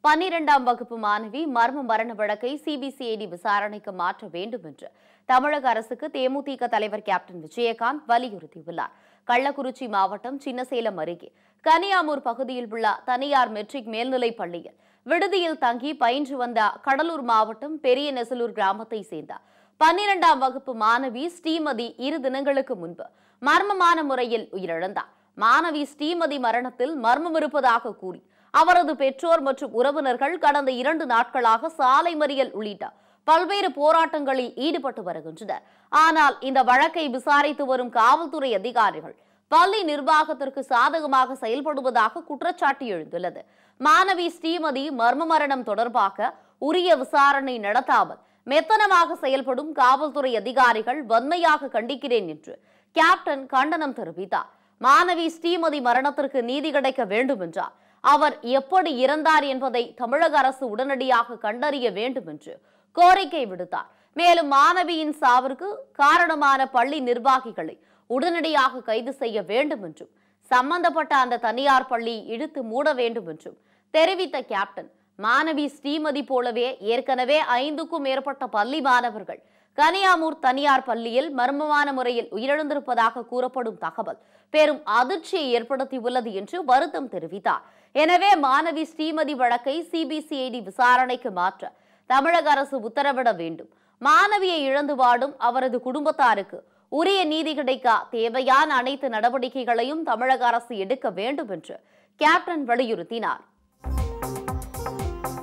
பன்னிரெண்டாம் வகுப்பு மாணவி மர்ம மரண வழக்கை சிபிசிஐடி விசாரணைக்கு மாற்ற வேண்டும் என்று தமிழக அரசுக்கு தேமுதிக தலைவர் கேப்டன் விஜயகாந்த் வலியுறுத்தியுள்ளார் கள்ளக்குறிச்சி மாவட்டம் சின்னசேலம் அருகே கனியாமூர் பகுதியில் உள்ள தனியார் மெட்ரிக் மேல்நிலைப் பள்ளியில் விடுதியில் தங்கி பயின்று வந்த கடலூர் மாவட்டம் பெரிய நெசலூர் கிராமத்தை சேர்ந்த பன்னிரெண்டாம் வகுப்பு மாணவி ஸ்ரீமதி இரு தினங்களுக்கு முன்பு மர்மமான முறையில் உயிரிழந்தார் மாணவி ஸ்ரீமதி மரணத்தில் மர்மம் இருப்பதாக கூறி அவரது பெற்றோர் மற்றும் உறவினர்கள் கடந்த இரண்டு நாட்களாக சாலை மறியல் உள்ளிட்ட பல்வேறு போராட்டங்களில் ஈடுபட்டு வருகின்றனர் ஆனால் இந்த வழக்கை விசாரித்து வரும் காவல்துறை அதிகாரிகள் பள்ளி நிர்வாகத்திற்கு சாதகமாக செயல்படுவதாக குற்றச்சாட்டு எழுந்துள்ளது மாணவி ஸ்ரீமதி மர்ம மரணம் தொடர்பாக உரிய விசாரணை நடத்தாமல் மெத்தனமாக செயல்படும் காவல்துறை அதிகாரிகள் வன்மையாக கண்டிக்கிறேன் என்று கேப்டன் கண்டனம் தெரிவித்தார் மாணவி ஸ்ரீமதி மரணத்திற்கு நீதி கிடைக்க வேண்டும் என்றார் அவர் எப்படி இறந்தார் என்பதை தமிழக அரசு உடனடியாக கண்டறிய வேண்டும் என்று கோரிக்கை விடுத்தார் மேலும் மாணவியின் சாவிற்கு காரணமான பள்ளி நிர்வாகிகளை உடனடியாக கைது செய்ய வேண்டும் என்றும் சம்பந்தப்பட்ட அந்த தனியார் பள்ளி இழுத்து மூட வேண்டும் என்றும் தெரிவித்த கேப்டன் மாணவி ஸ்ரீமதி போலவே ஏற்கனவே ஐந்துக்கும் மேற்பட்ட பள்ளி மாணவர்கள் கனியாமூர் தனியார் பள்ளியில் மர்மமான முறையில் உயிரிழந்திருப்பதாக கூறப்படும் தகவல் பெரும் அதிர்ச்சியை ஏற்படுத்தியுள்ளது என்று வருத்தம் தெரிவித்தார் எனவே மாணவி ஸ்ரீமதி வழக்கை சிபிசிஐடி விசாரணைக்கு மாற்ற தமிழக அரசு உத்தரவிட வேண்டும் மாணவியை இழந்து வாடும் அவரது குடும்பத்தாருக்கு உரிய நீதி கிடைக்க தேவையான அனைத்து நடவடிக்கைகளையும் தமிழக அரசு எடுக்க வேண்டும் என்று கேப்டன் வலியுறுத்தினார்